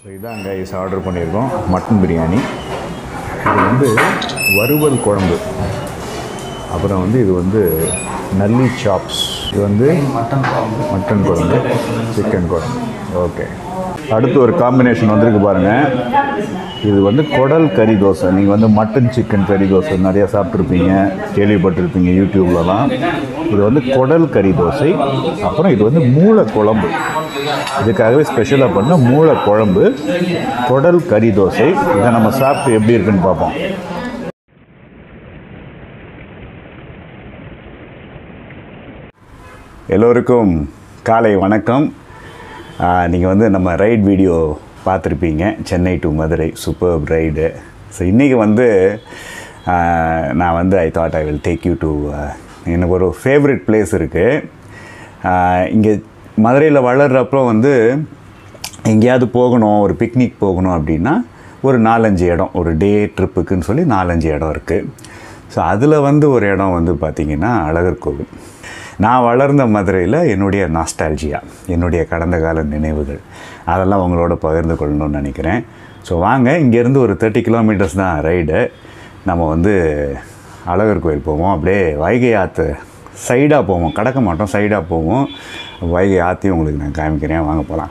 So இதான் guys order பண்ணியிருக்கோம் mutton biryani இது வந்து வறுவல் குழம்பு அப்புறம் வந்து இது வந்து நல்லி சாப்ஸ் இது வந்து மட்டன் குழம்பு மட்டன் குழம்பு சிக்கன் குழம்பு ஓகே அடுத்து ஒரு காம்பினேஷன் வந்திருக்கு பாருங்கள் இது வந்து குடல் கறி தோசை நீங்கள் வந்து மட்டன் சிக்கன் கறி தோசை நிறையா சாப்பிட்ருப்பீங்க கேள்விப்பட்டிருப்பீங்க யூடியூப்லலாம் இது வந்து குடல் கறி தோசை அப்புறம் இது வந்து மூளை குழம்பு இதுக்காகவே ஸ்பெஷலாக பண்ண மூளை குழம்பு குடல் கறி தோசை இதை நம்ம சாப்பிட்டு எப்படி இருக்குன்னு பார்ப்போம் எல்லோருக்கும் காலை வணக்கம் நீங்கள் வந்து நம்ம ரைட் வீடியோ பார்த்துருப்பீங்க Chennai to Madurai super ride so இன்றைக்கி வந்து ஆஹ், நான் வந்து I thought I will take you to எனக்கு ஒரு ஃபேவரட் பிளேஸ் இருக்குது இங்கே மதுரையில் வளர்கிறப்போ வந்து எங்கேயாவது போகணும் ஒரு பிக்னிக் போகணும் அப்படின்னா ஒரு நாலஞ்சு இடம் ஒரு டே ட்ரிப்புக்குன்னு சொல்லி நாலஞ்சு இடம் இருக்குது ஸோ அதில் வந்து ஒரு இடம் வந்து பார்த்திங்கன்னா அழகர் கோவில் நான் வளர்ந்த மதுரையில் என்னுடைய நாஸ்டால்ஜியா என்னுடைய கடந்த கால நினைவுகள் அதெல்லாம் உங்களோட பகிர்ந்து கொள்ளணும்னு நினைக்கிறேன் ஸோ வாங்க இங்கேருந்து ஒரு தேர்ட்டி கிலோமீட்டர்ஸ் தான் ரைடு நம்ம வந்து அழகர் கோயில் போவோம் அப்படியே வைகை ஆற்று சைடாக போவோம் கடக்க மாட்டோம் சைடாக போவோம் வைகை ஆற்றையும் உங்களுக்கு நான் காமிக்கிறேன் வாங்க போகலாம்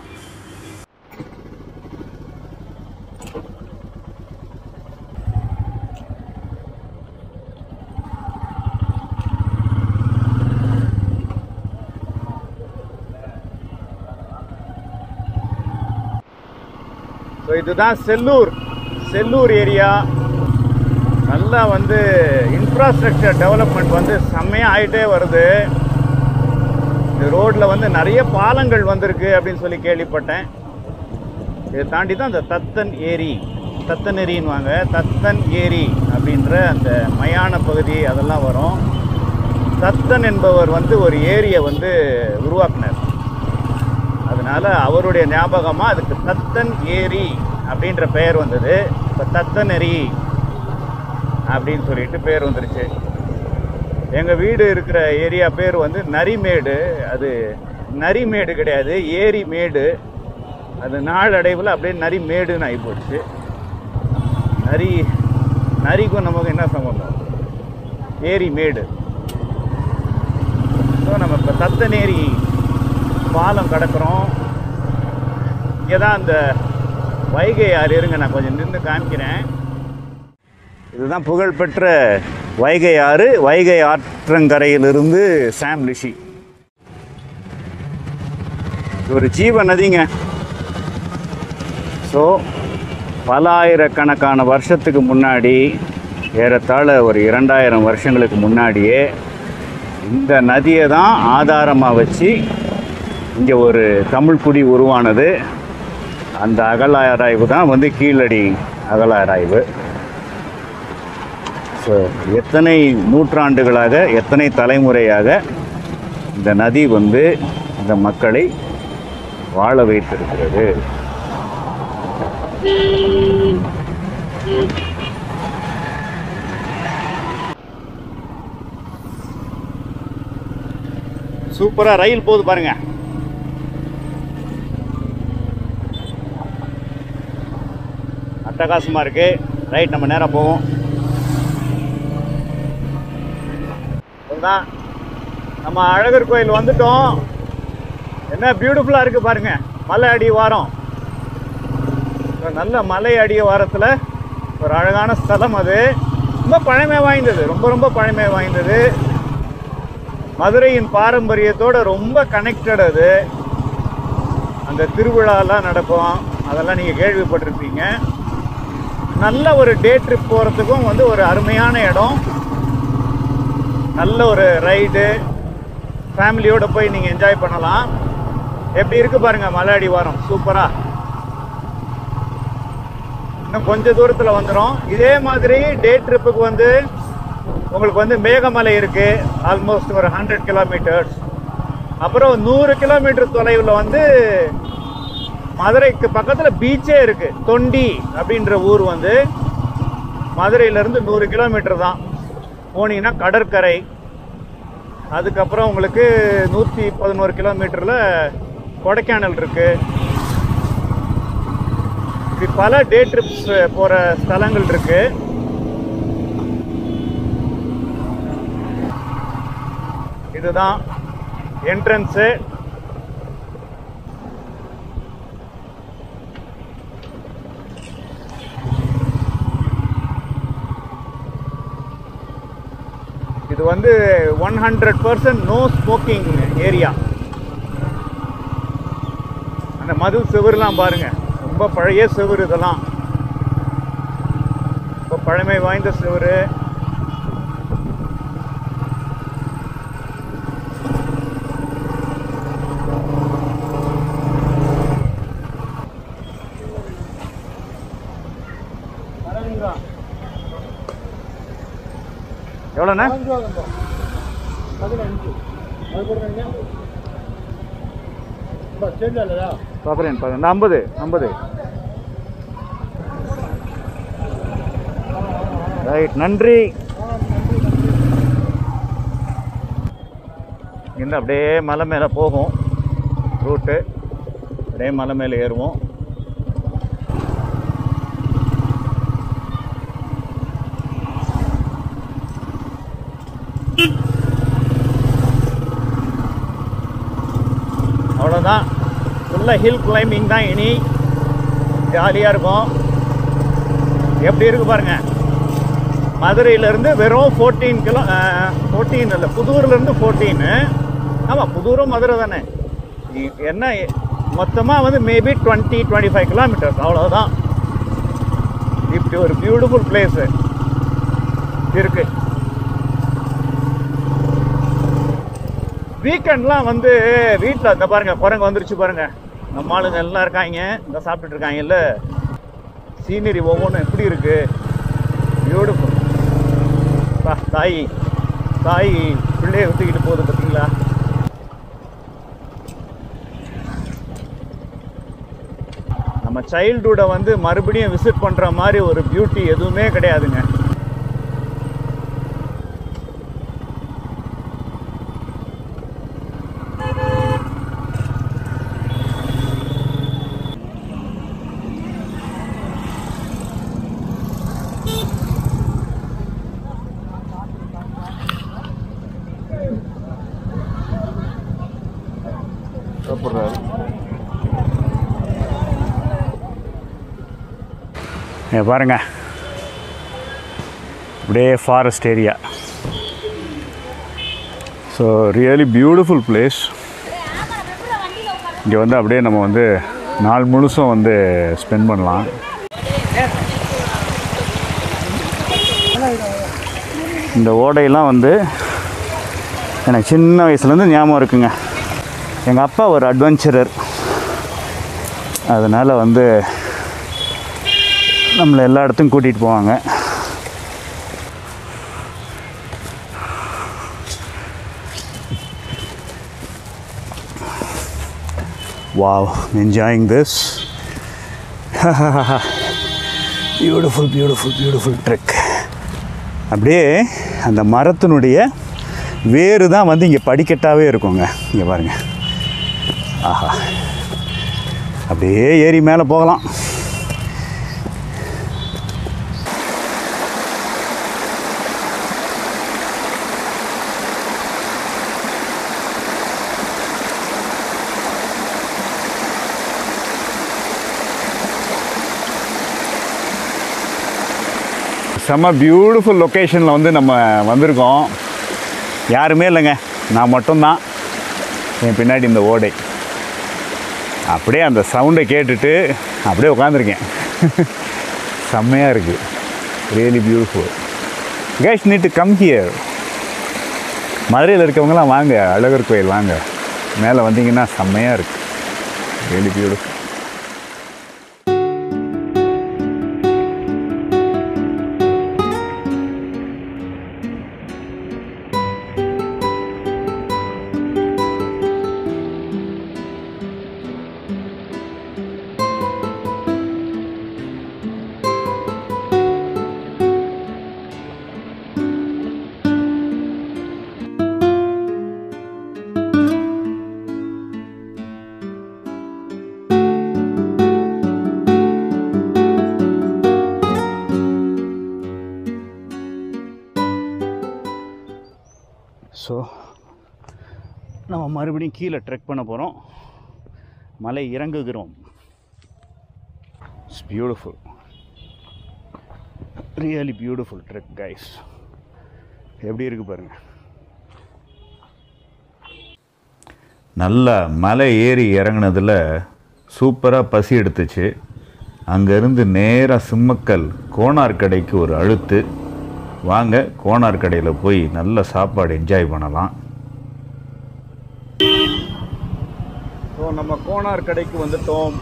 ஸோ இதுதான் செல்லூர் செல்லூர் ஏரியா நல்லா வந்து இன்ஃப்ராஸ்ட்ரக்சர் டெவலப்மெண்ட் வந்து செம்மையாக ஆகிட்டே வருது இந்த ரோட்டில் வந்து நிறைய பாலங்கள் வந்திருக்கு அப்படின்னு சொல்லி கேள்விப்பட்டேன் இதை தாண்டி தான் அந்த தத்தன் ஏரி தத்தனேரின்வாங்க தத்தன் ஏரி அப்படின்ற அந்த மயான பகுதி அதெல்லாம் வரும் தத்தன் என்பவர் வந்து ஒரு ஏரியை வந்து உருவாக்குனார் அதனால அவருடைய ஞாபகமாக அதுக்கு தத்தன் ஏரி அப்படின்ற பெயர் வந்தது இப்போ தத்தனேரி அப்படின்னு சொல்லிட்டு பேர் வந்துருச்சு எங்கள் வீடு இருக்கிற ஏரியா பேர் வந்து நரிமேடு அது நரிமேடு கிடையாது ஏரி மேடு அது நாளடைவில் அப்படியே நரிமேடுன்னு ஆகி போச்சு நரி நரிக்கும் நமக்கு என்ன சம்பந்தம் ஏரி மேடு ஸோ நம்ம இப்போ தத்தனேரி பாலம் கடக்கிறோம் இங்கே தான் அந்த வைகை ஆறு இருங்க நான் கொஞ்சம் நின்று காமிக்கிறேன் இதுதான் புகழ்பெற்ற வைகை ஆறு வைகை ஆற்றங்கரையிலிருந்து சாம் ரிஷி இது ஒரு ஜீவ நதிங்க ஸோ பல ஆயிரக்கணக்கான வருஷத்துக்கு முன்னாடி ஏறத்தாழ ஒரு இரண்டாயிரம் வருஷங்களுக்கு முன்னாடியே இந்த நதியை தான் ஆதாரமாக வச்சு இங்கே ஒரு தமிழ் குடி உருவானது அந்த அகலாராய்வு தான் வந்து கீழடி அகலாராய்வு ஸோ எத்தனை நூற்றாண்டுகளாக எத்தனை தலைமுறையாக இந்த நதி வந்து இந்த மக்களை வாழ வைத்திருக்கிறது சூப்பராக ரயில் போகுது பாருங்க அட்டகாசமாக இருக்கு ரைட் நம்ம நேராக போவோம் அதுதான் நம்ம அழகர் கோயில் வந்துட்டோம் என்ன பியூட்டிஃபுல்லாக இருக்குது பாருங்க மலை அடி வாரம் ஒரு நல்ல மலை அடி வாரத்தில் ஒரு அழகான ஸ்தலம் அது ரொம்ப பழமை வாய்ந்தது ரொம்ப ரொம்ப பழமை வாய்ந்தது மதுரையின் பாரம்பரியத்தோட ரொம்ப கனெக்டட் அது அந்த திருவிழாலாம் நடக்கும் அதெல்லாம் நீங்கள் கேள்விப்பட்டிருப்பீங்க நல்ல ஒரு டே ட்ரிப் போகிறதுக்கும் வந்து ஒரு அருமையான இடம் நல்ல ஒரு ரைடு ஃபேமிலியோட போய் நீங்கள் என்ஜாய் பண்ணலாம் எப்படி இருக்கு பாருங்க மலையடி வாரம் சூப்பரா இன்னும் கொஞ்ச தூரத்தில் வந்துடும் இதே மாதிரி டே ட்ரிப்புக்கு வந்து உங்களுக்கு வந்து மேகமலை இருக்கு ஆல்மோஸ்ட் ஒரு ஹண்ட்ரட் கிலோமீட்டர்ஸ் அப்புறம் நூறு கிலோமீட்டர் தொலைவில் வந்து மதுரைக்கு பக்கத்தில் பீச்சே இருக்கு தொண்டி அப்படின்ற ஊர் வந்து மதுரையிலேருந்து நூறு கிலோமீட்டர் தான் போனீங்கன்னா கடற்கரை அதுக்கப்புறம் உங்களுக்கு நூற்றி பதினோரு கிலோமீட்டரில் கொடைக்கானல் இருக்கு இப்படி பல டே ட்ரிப்ஸ் போகிற ஸ்தலங்கள் இருக்கு இதுதான் என்ட்ரன்ஸு இது வந்து one hundred percent no smoking area அந்த மது செவுருலாம் பாருங்க ரொம்ப பழைய செவுரு இதெல்லாம் ரொம்ப பழமை வாய்ந்த செவுரு எவ்வளோண்ணே பார்க்குறேன் பார்க்குறேன் ஐம்பது ஐம்பது ரைட் நன்றி இருந்து அப்படியே மலை மேலே போகும் ரூட்டு அப்படியே மலை மேலே ஏறுவோம் அவ்வளோதான் ஃபுல்லாக ஹில் கிளைம்பிங் தான் இனி ஜாலியாக இருக்கும் எப்படி இருக்கு பாருங்க மதுரையிலேருந்து வெறும் ஃபோர்டீன் கிலோ ஃபோர்டீன் இல்லை புதூர்லேருந்து ஃபோர்டீனு ஆமாம் புதூரும் மதுரை தானே இ- என்ன மொத்தமாக வந்து maybe twenty twenty five kilometres அவ்வளோதான் இப்படி ஒரு பியூட்டிஃபுல் பிளேஸு இருக்கு வீக்கெண்ட்லாம் வந்து வீட்டில் இந்த பாருங்க குரங்கு வந்துருச்சு பாருங்க நம்ம ஆளுங்க எல்லாம் இருக்காங்க இந்த சாப்பிட்டுட்டு இருக்காங்கல்ல சீனரி ஒவ்வொன்றும் எப்படி இருக்கு பியூட்டிஃபுல் பா தாய் தாய் பிள்ளைய விட்டுக்கிட்டு போகுது பார்த்தீங்களா நம்ம சைல்டுஹுட்டை வந்து மறுபடியும் விசிட் பண்ணுற மாதிரி ஒரு பியூட்டி எதுவுமே கிடையாதுங்க சாப்பிட்றாரு பாருங்க அப்படியே forest area so really beautiful place இங்கே வந்து அப்படியே நம்ம வந்து நாள் முழுசும் வந்து ஸ்பெண்ட் பண்ணலாம் இந்த ஓடையெல்லாம் வந்து எனக்கு சின்ன வயசுலேருந்து ஞாபகம் இருக்குங்க எங்கள் அப்பா ஒரு அட்வென்ச்சரர் அதனால் வந்து நம்மளை எல்லா இடத்துக்கும் கூட்டிகிட்டு போவாங்க wow enjoying this beautiful beautiful beautiful trek அப்படியே அந்த மரத்தினுடைய வேறு தான் வந்து இங்கே படிக்கட்டாகவே இருக்குங்க இங்கே பாருங்கள் ஆஹா அப்படியே ஏறி மேலே போகலாம் செம்ம பியூட்டிஃபுல் லொக்கேஷனில் வந்து நம்ம வந்திருக்கோம் யாருமே இல்லைங்க நான் மட்டும்தான் என் பின்னாடி இந்த ஓடை அப்படியே அந்த சவுண்டை கேட்டுட்டு அப்படியே உட்காந்துருக்கேன் செம்மையாக இருக்குது ரியலி பியூட்டிஃபுல் கேஷ் நீட்டு கம் ஹியர் மதுரையில் இருக்கவங்கலாம் வாங்க அழகர் கோயில் வாங்க மேலே வந்தீங்கன்னா செம்மையாக இருக்குது ரியலி பியூட்டிஃபுல் ஸோ நம்ம மறுபடியும் கீழே ட்ரெக் பண்ண போகிறோம் மலை இறங்குகிறோம் it's beautiful really beautiful trek guys எப்படி இருக்கு பாருங்கள் நல்லா மலை ஏறி இறங்குனதில் சூப்பராக பசி எடுத்துச்சு அங்கேருந்து நேராக சிம்மக்கல் கோனார் கடைக்கு ஒரு அழுத்து வாங்க கோனார் கடையில் போய் நல்ல சாப்பாடு என்ஜாய் பண்ணலாம் ஸோ நம்ம கோனார் கடைக்கு வந்துட்டோம்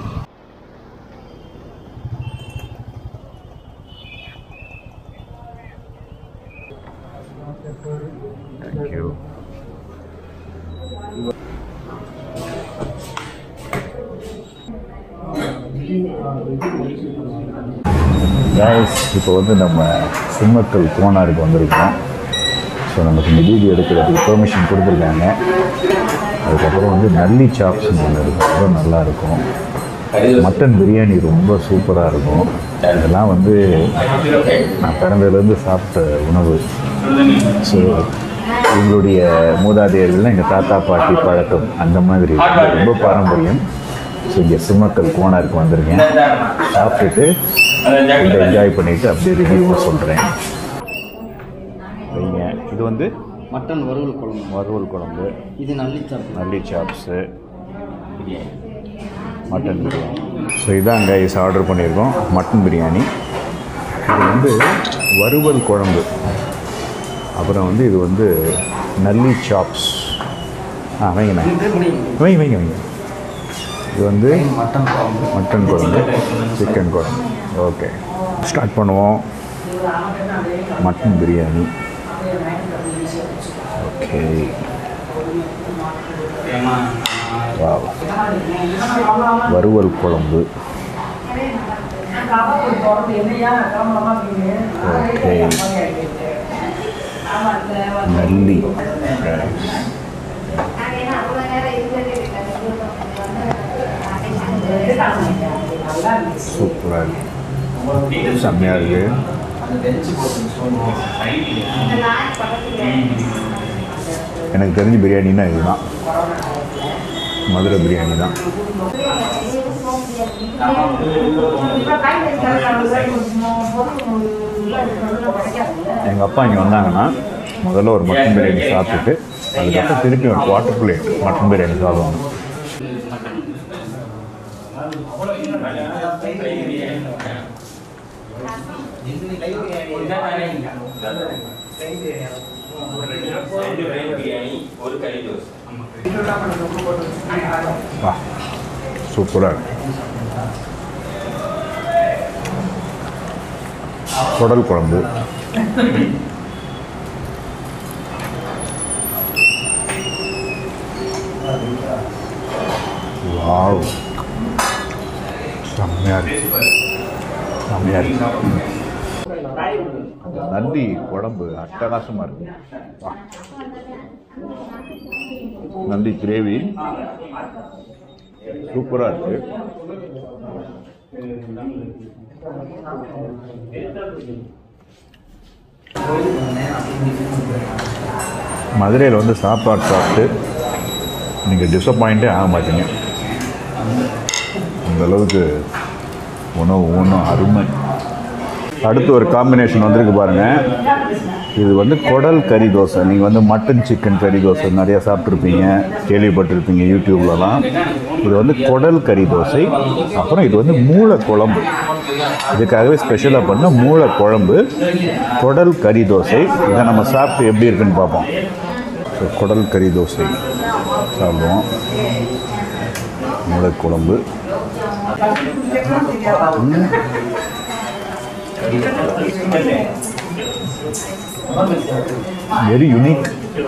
தேங்க்யூ கைஸ் இப்போ வந்து நம்ம சிம்மக்கல் கோனாருக்கு வந்திருக்கோம் ஸோ நமக்கு இந்த வீடியோ எடுக்கிறதுக்கு பெர்மிஷன் கொடுத்துருக்காங்க அதுக்கப்புறம் வந்து நல்லி சாப்ஸ் ஒன்று இருக்கும் ரொம்ப நல்லா இருக்கும் மட்டன் பிரியாணி ரொம்ப சூப்பராக இருக்கும் இதெல்லாம் வந்து நான் பிறந்ததுலேருந்து சாப்பிட்ட உணவு ஸோ எங்களுடைய மூதாதையர்கள்லாம் எங்கள் தாத்தா பாட்டி பழக்கம் அந்த மாதிரி இது ரொம்ப பாரம்பரியம் ஸோ இங்கே சிம்மக்கல் கோனாருக்கு வந்திருக்கேன் சாப்பிட்டுட்டு என்ஜாய் பண்ணிவிட்டு அப்படியே ரிவ்யூ சொல்கிறேன் வைங்க இது வந்து மட்டன் வறுவல் குழம்பு வறுவல் குழம்பு இது நல்லிச்சாப்பு நல்லி சாப்ஸு மட்டன் பிரியாணி ஸோ இதான் கைஸ் ஆர்டர் பண்ணியிருக்கோம் மட்டன் பிரியாணி இது வந்து வறுவல் குழம்பு அப்புறம் வந்து இது வந்து நல்லி சாப்ஸ் ஆ வைங்கண்ணா வைங்க வைங்க வைங்க இது வந்து மட்டன் குழம்பு மட்டன் குழம்பு சிக்கன் குழம்பு ஓகே ஸ்டார்ட் பண்ணுவோம் மட்டன் பிரியாணி ஓகே வாவ் வறுவல் குழம்பு ஓகே நல்லி சூப்பராக இருக்கு செம்மையாக இருக்கு எனக்கு தெரிஞ்ச பிரியாணின்னா இதுதான் மதுரை பிரியாணி தான் எங்கள் அப்பா இங்கே வந்தாங்கன்னா முதல்ல ஒரு மட்டன் பிரியாணி சாப்பிட்டுட்டு அதுக்கப்புறம் திருப்பி ஒரு குவார்ட்டர் பிளேட் மட்டன் பிரியாணி சாப்பிடுவாங்க வா சூப்பராக இருக்கு குடல் குழம்பு வாவ் செம்மையாக இருக்கு செம்மையாக இருக்கு அந்த நந்தி குழம்பு அட்டகாசமாக இருக்கு வா. நந்தி கிரேவி சூப்பராக இருக்கு மதுரையில் வந்து சாப்பாடு சாப்பிட்டு நீங்கள் டிசப்பாயிண்ட்டே ஆக மாட்டீங்க அந்த அளவுக்கு உணவு ஒன்றும் அருமை அடுத்து ஒரு காம்பினேஷன் வந்திருக்கு பாருங்க இது வந்து குடல் கறி தோசை நீங்கள் வந்து மட்டன் சிக்கன் கறி தோசை நிறையா சாப்பிட்ருப்பீங்க கேள்விப்பட்டிருப்பீங்க யூடியூப்லலாம் இது வந்து குடல் கறி தோசை அப்புறம் இது வந்து மூளை குழம்பு இதுக்காகவே ஸ்பெஷலாக பண்ண மூளை குழம்பு குடல் கறி தோசை இதை நம்ம சாப்பிட்டு எப்படி இருக்குன்னு பார்ப்போம் ஸோ குடல் கறி தோசை சாப்பிடுவோம் மூளை குழம்பு வெரி யூனிக்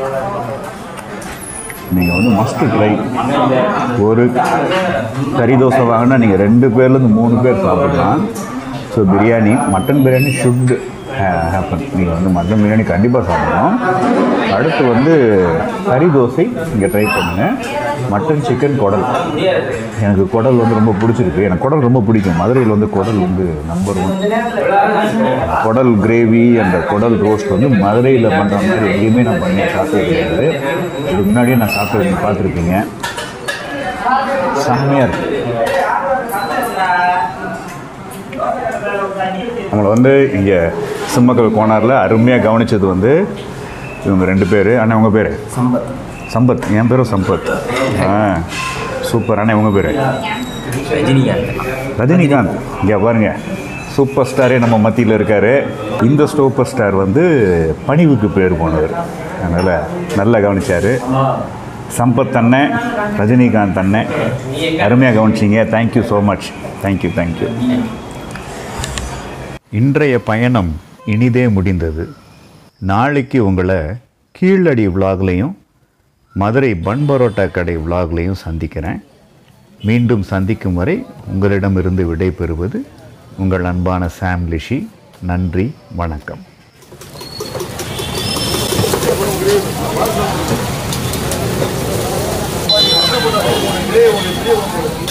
நீங்கள் வந்து மஸ்ட் ட்ரை ஒரு கறி தோசை வாங்கினா நீங்கள் ரெண்டு பேர்லேருந்து மூணு பேர் சாப்பிடலாம் so biryani mutton biryani should happen நீங்கள் வந்து மட்டன் பிரியாணி கண்டிப்பாக சாப்பிடணும் அடுத்து வந்து கறி தோசை இங்கே ட்ரை பண்ணுங்கள் மட்டன் சிக்கன் குடல் எனக்கு குடல் வந்து ரொம்ப பிடிச்சிருக்கு எனக்கு குடல் ரொம்ப பிடிக்கும் மதுரையில் வந்து குடல் வந்து நம்பர் ஒன் குடல் கிரேவி அந்த குடல் ரோஸ்ட் வந்து மதுரையில் பண்ணுற மாதிரி எங்கேயுமே நான் பண்ணி சாப்பிட்டது கிடையாது இதுக்கு முன்னாடியே நான் சாப்பிட்டு பார்த்துருப்பீங்க செம்மையாக இருக்கு நம்மளை வந்து இங்கே சிம்மக்கல் கோனாரில் அருமையாக கவனிச்சது வந்து இவங்க ரெண்டு பேர் அண்ணா உங்கள் பேர் சம்பத் சம்பத் என் பேரும் சம்பத் ஆ சூப்பர் அண்ணா உங்கள் பேர் ரஜினிகாந்த் ரஜினிகாந்த் இங்கே பாருங்க சூப்பர் ஸ்டாரே நம்ம மத்தியில் இருக்கார் இந்த சூப்பர் ஸ்டார் வந்து பணிவுக்கு பேர் போனவர் அதனால் நல்லா கவனிச்சார் சம்பத் அண்ணன் ரஜினிகாந்த் அண்ணன் அருமையாக கவனிச்சிங்க thank you so much thank you thank you இன்றைய பயணம் இனிதே முடிந்தது நாளைக்கு உங்களை கீழடி விலாக்லையும் மதுரை பன் பரோட்டா கடை விலாக்லையும் சந்திக்கிறேன் மீண்டும் சந்திக்கும் வரை உங்களிடமிருந்து விடைபெறுவது உங்கள் அன்பான சாம் லிஷி நன்றி வணக்கம் ஒன்று